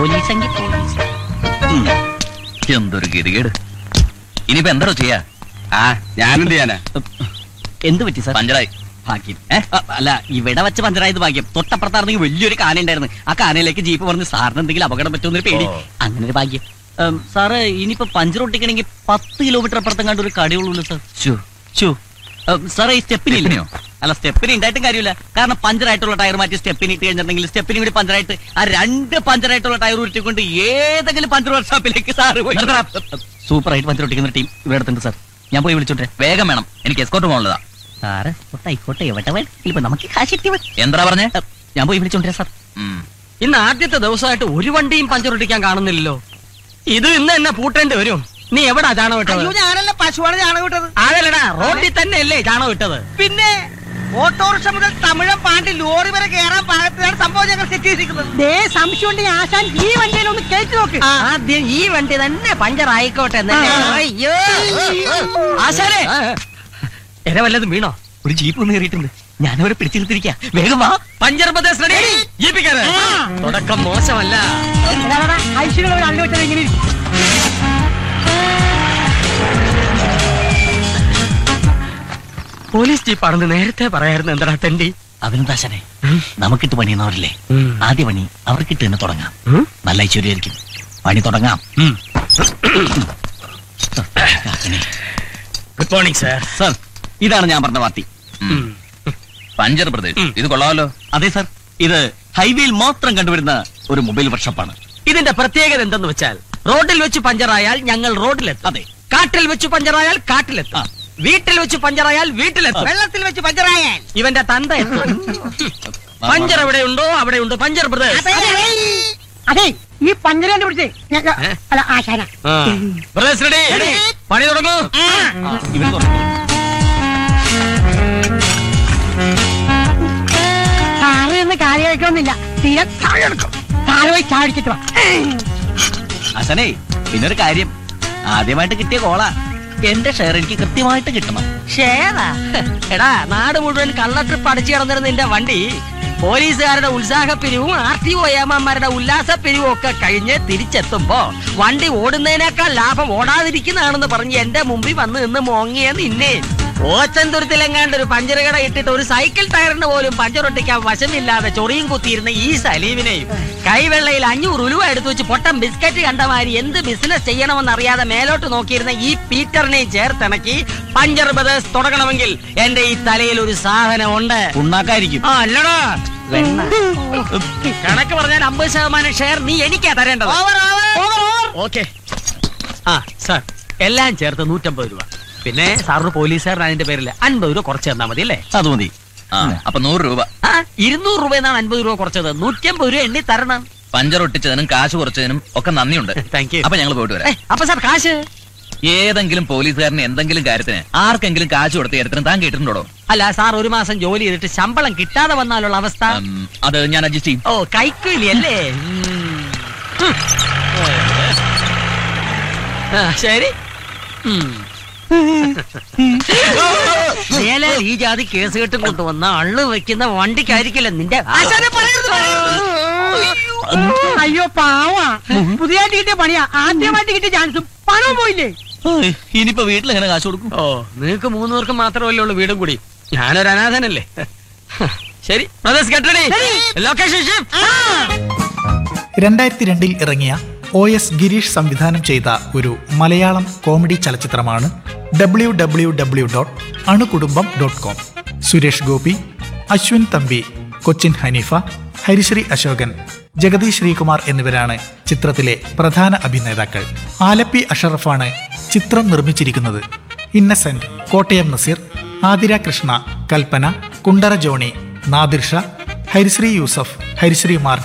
പോലീസെങ്കിൽ police ഉം. എന്തൊരു ഗതികേട് ഇനിയിപ്പോ എന്താണോ ചെയ്യാ ആ ഞാനെന്ത് ചെയ്യാനാ എന്ത് പറ്റി സാർ പഞ്ചറായി ഭാഗ്യം ഏ? അ, അല്ല ഇവിടെ വെച്ച് പഞ്ചറായത് ഭാഗ്യം തൊട്ടപ്പുറത്താണെങ്കിൽ വലിയൊരു കാന ഉണ്ടായിരുന്നു ആ കാനയിലേക്ക് ജീപ്പ് പറഞ്ഞ് സാറിന് എന്തെങ്കിലും അപകടം പറ്റുമെന്നൊരു പേടി ഓ. അങ്ങനെ ഒരു ഭാഗ്യം ഉം, സാറ് ഇനിയിപ്പോ പഞ്ചർ ഒട്ടിക്കണമെങ്കിൽ പത്ത് കിലോമീറ്റർ അപ്പുറത്തും കണ്ട് ഒരു കടയുള്ളൂ സാർ ശ്ശോ. ഷോ സാറേ ഈ സ്റ്റെപ്പിനി സ്റ്റെപ്പിനിയോ? അല്ല സ്റ്റെപ്പിനി ഉണ്ടായിട്ടും കാര്യമില്ല കാരണം പഞ്ചറായിട്ടുള്ള ടയർ മാറ്റി സ്റ്റെപ്പിനി ഇട്ട് കഴിഞ്ഞിട്ടുണ്ടെങ്കിൽ സ്റ്റെപ്പിനി കൂടി പഞ്ചറായിട്ട് ആ രണ്ട് പഞ്ചറായിട്ടുള്ള ടയർ ഉരുട്ടിക്കൊണ്ട് ഏതെങ്കിലും പഞ്ചർ വർക്ക്ഷോപ്പിലേക്ക് സാറ് പോയി സൂപ്പർ ആയിട്ട് പഞ്ചർ ഒട്ടിക്കുന്ന ടീം ഇവിടെ അടുത്തുണ്ട് സാർ ഞാൻ പോയി വിളിച്ചോട്ടെ വേഗം വേണം എനിക്ക് എസ്കോട്ട് പോകാനുള്ളതാ സാറ് ആയിക്കോട്ടെ എവിടെ വേണം ഇപ്പൊ നമുക്ക് കാശ് എത്തി മതി. എന്താ പറഞ്ഞേ അ, ഞാൻ പോയി വിളിച്ചോണ്ടിരാ സാർ ഉം. ഇന്ന് ആദ്യത്തെ ദിവസമായിട്ട് ഒരു വണ്ടിയും പഞ്ചർ ഒട്ടിക്കാൻ കാണുന്നില്ലല്ലോ ഇത് ഇന്ന് തന്നെ പൂട്ടേണ്ടി വരും നീ എവിടാ ചാണകം വിട്ടത് ഞാനല്ല പശുവാണ് ചാണകം വിട്ടത് അതല്ലടാ റോഡിൽ തന്നെ അല്ലേ ചാണകം വിട്ടത് പിന്നെ ഓട്ടോറിക്ഷ മുതൽ തമിഴം പാണ്ടി ലോറി വരെ കയറാൻ പാകത്തിലാണ് സംഭവം ഞങ്ങൾ സെറ്റ് ചെയ്തിരിക്കുന്നത് ദേ സംശയം ആശാൻ ഈ വണ്ടിയിൽ ഒന്ന് കയറ്റി നോക്ക് ആദ്യം ഈ വണ്ടി തന്നെ പഞ്ചർ ആയിക്കോട്ടെ എന്നല്ലേ? അയ്യോ ആശാലേ എര വല്ലതും വീണോ ഒരു ജീപ്പ് ഒന്ന് കയറിയിട്ടുണ്ട് ഞാനവരെ പിടിച്ചെടുത്തിരിക്കാ വേഗം വാ പഞ്ചർ പ്രദേശ് റെഡി ജീപ്പിക്കാര് തുടക്കം മോശമല്ല ഐശ്വര്യ ഒരു അള്ളി വെച്ചാൽ ഇങ്ങനെ ഇരിക്കും. പോലീസ് ജീപ്പാണെന്ന് നേരത്തെ പറയായിരുന്നു എന്താടാ തെണ്ടി അഭിനന്ദാശനെ നമുക്കിട്ട് പണിയുന്നവരില്ലേ ആദ്യ പണി അവർക്കിട്ട് തന്നെ തുടങ്ങാം ഉം? നല്ല ഐശ്വര്യമായിരിക്കും പണി തുടങ്ങാം ഗുഡ് മോർണിംഗ് സാർ സാർ ഇതാണ് ഞാൻ പറഞ്ഞ പാർട്ടി ഉം. പഞ്ചർ പ്രദേശ് ഇത് കൊള്ളാമല്ലോ അതെ സാർ ഇത് ഹൈവേയിൽ മാത്രം കണ്ടുവരുന്ന ഒരു മൊബൈൽ വർക്ക്ഷോപ്പാണ് ഇതിന്റെ പ്രത്യേകത എന്തെന്ന് വെച്ചാൽ റോഡിൽ വെച്ച് പഞ്ചറായാൽ ഞങ്ങൾ റോഡിലെത്തും അതെ കാട്ടിൽ വെച്ച് പഞ്ചറായാൽ കാട്ടിലെത്തും ആ. വീട്ടിൽ വെച്ച് പഞ്ചറായാൽ വീട്ടിലെത്തും വെള്ളത്തിൽ വെച്ച് പഞ്ചറായാൽ ഇവന്റെ തന്ത എത്തും പഞ്ചർ എവിടെയുണ്ടോ അവിടെയുണ്ട് പഞ്ചർ പ്രദേശ് അതെ ഈ പഞ്ചര കണ്ട് പിടിച്ചേ ഞാൻ- ഞാൻ- ഏ? അല്ല ആശാന പ്രദേശ് റെഡി പണി തുടങ്ങൂ ഇവർ തുറന്നു സാറ് എന്ന് കാര്യം കഴിക്കണമെന്നില്ല തീരെ സാറ് എടുക്കും സാറ് പോയി ചാടിച്ചിട്ട് വാ അസനേ പിന്നൊരു കാര്യം ആദ്യമായിട്ട് കിട്ടിയ കോളാ എന്റെ ഷെയർ എനിക്ക് കൃത്യമായിട്ട് കിട്ടണം ഷേതാ എടാ നാട് മുഴുവൻ കള്ള ട്രിപ്പ് അടിച്ചു കിടന്നിരുന്ന നിന്റെ വണ്ടി പോലീസുകാരുടെ ഉത്സാഹപ്പിരിവും ആർ ടി ഒ ഏമാന്മാരുടെ ഉല്ലാസപ്പിരിവും ഒക്കെ കഴിഞ്ഞ് തിരിച്ചെത്തുമ്പോ വണ്ടി ഓടുന്നതിനേക്കാൾ ലാഭം ഓടാതിരിക്കുന്നതാണെന്ന് പറഞ്ഞ് എന്റെ മുമ്പിൽ വന്ന് നിന്ന് മോങ്ങിയ നിന്നെ ഓച്ചന്തുരത്തിലെങ്ങാണ്ട് ഒരു പഞ്ചർ കട ഇട്ടിട്ട് ഒരു സൈക്കിൾ ടയറിന് പോലും പഞ്ചർ ഒട്ടിക്കാൻ വശമില്ലാതെ ചൊറിയും കുത്തിയിരുന്ന ഈ സലീവിനെയും കൈവെള്ളയിൽ അഞ്ഞൂറ് ഉലുവ എടുത്തു വെച്ച് പൊട്ടം ബിസ്ക്കറ്റ് കണ്ട മാതിരി എന്ത് ബിസിനസ് ചെയ്യണമെന്ന് അറിയാതെ മേലോട്ട് നോക്കിയിരുന്ന ഈ പീറ്ററിനെയും ചേർത്തിണക്കി പഞ്ചർ ബ്രദേഴ്സ് തുടങ്ങണമെങ്കിൽ എന്റെ ഈ തലയിൽ ഒരു സാധനം ഉണ്ട് ഉണ്ടാക്കായിരിക്കും ആ അല്ലടാ കണക്ക് പറഞ്ഞാൽ അമ്പത് ശതമാനം ഷെയർ നീ എനിക്കാ തരേണ്ടത് ഓക്കെ ആ സാർ എല്ലാം ചേർത്ത് നൂറ്റമ്പത് രൂപ പിന്നെ സാറിന് പോലീസുകാരൻ അതിന്റെ പേരിൽ അൻപത് രൂപ കുറച്ച് തന്നാ മതി അല്ലേ അത് മതി ആ അപ്പൊ നൂറ് രൂപ ആ ഇരുന്നൂറ് രൂപ എന്നാണ് അൻപത് രൂപ കുറച്ചത് നൂറ്റമ്പത് രൂപ എണ്ണി തരണം പഞ്ചർ ഒട്ടിച്ചതിനും കാശ് കുറച്ചതിനും ഒക്കെ നന്ദിയുണ്ട് താങ്ക് യു അപ്പൊ ഞങ്ങൾ പോയിട്ട് വരാം അപ്പൊ സാർ കാശ് ഏതെങ്കിലും പോലീസുകാരന് എന്തെങ്കിലും കാര്യത്തിന് ആർക്കെങ്കിലും കാശ് കൊടുത്ത കാര്യത്തിന് താൻ കേട്ടിട്ടുണ്ടോ അല്ല സാർ ഒരു മാസം ജോലി ചെയ്തിട്ട് ശമ്പളം കിട്ടാതെ വന്നാലുള്ള അവസ്ഥ ഉം, അത് ഞാൻ അഡ്ജസ്റ്റ് ചെയ്യും ഓ കൈക്കൂലി അല്ലേ ഉം. ഹും. ആ, ശരി ഉം. മേലെ ഈ ജാതി കേസ് കെട്ടും കൊണ്ടുവന്ന അള്ളു വെക്കുന്ന വണ്ടിക്കായിരിക്കില്ല നിന്റെ അയ്യോ പാവാ പുതിയതായിട്ട് കിട്ടിയ പണിയാ ആദ്യമായിട്ട് കിട്ടിയ ചാൻസും പണവും പോയില്ലേ ഏയ്, ഇനിയിപ്പോ വീട്ടിൽ എങ്ങനെ കാശ് കൊടുക്കും ഓ നിങ്ങക്ക് മൂന്ന് പേർക്ക് മാത്രമല്ലേ ഉള്ളൂ വീടും കൂടി ഞാനൊരു അനാഥനല്ലേ ശരി brothers get ready location shift രണ്ടായിരത്തി രണ്ടിൽ ഇറങ്ങിയ ഒ എസ് ഗിരീഷ് സംവിധാനം ചെയ്ത ഒരു മലയാളം കോമഡി ചലച്ചിത്രമാണ് W W W dot Anukudumbam dot com Suresh Gopi Ashwin Thampi Cochin Haneefa Harisree Ashokan Jagadish Sreekumar എന്നിവരാണ് ചിത്രത്തിലെ പ്രധാന അഭിനേതാക്കൾ ആലപ്പി അഷറഫാണ് ചിത്രം നിർമ്മിച്ചിരിക്കുന്നത് ഇന്നസെന്റ് കോട്ടയം നസീർ ആതിര കൃഷ്ണ കൽപ്പന കുണ്ടറ ജോണി നാദിർഷ ഹരിശ്രീ യൂസഫ് ഹരിശ്രീ മാർക്ക്